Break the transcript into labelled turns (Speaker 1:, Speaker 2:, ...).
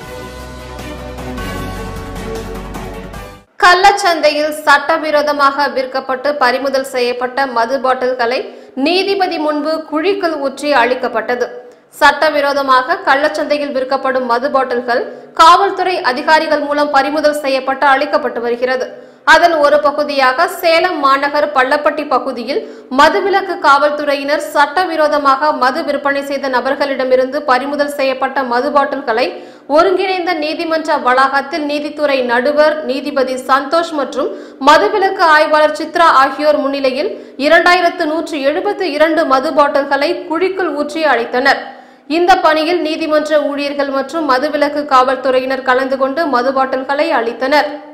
Speaker 1: கள்ளச்சந்தையில் சட்டவிரோதமாக விற்கப்பட்டு பறிமுதல் செய்யப்பட்ட மது பாட்டில்களை நீதிபதி முன்பு குழிக்குள் ஊற்றி அளிக்கப்பட்டது சட்டவிரோதமாக கள்ளச்சந்தையில் விற்கப்படும் மது பாட்டில்கள் காவல்துறை அதிகாரிகள் மூலம் பறிமுதல் செய்யப்பட்டு அளிக்கப்பட்டு வருகிறது அதன் ஒரு பகுதியாக சேலம் மாநகர் பள்ளப்பட்டி பகுதியில் மதுவிலக்கு காவல்துறையினர் சட்டவிரோதமாக மது விற்பனை செய்த நபர்களிடமிருந்து பறிமுதல் செய்யப்பட்ட மது பாட்டில்களை ஒருங்கிணைந்த நீதிமன்ற வளாகத்தில் நீதித்துறை நடுவர் நீதிபதி சந்தோஷ் மற்றும் மதுவிலக்கு ஆய்வாளர் சித்ரா ஆகியோர் முன்னிலையில் இரண்டாயிரத்து நூற்று எழுபத்து இரண்டு மது பாட்டில்களை குழிக்குள் ஊற்றி அழைத்தனர் இந்த பணியில் நீதிமன்ற ஊழியர்கள் மற்றும் மதுவிலக்கு காவல்துறையினர் கலந்து கொண்டு மது பாட்டில்களை அளித்தனர்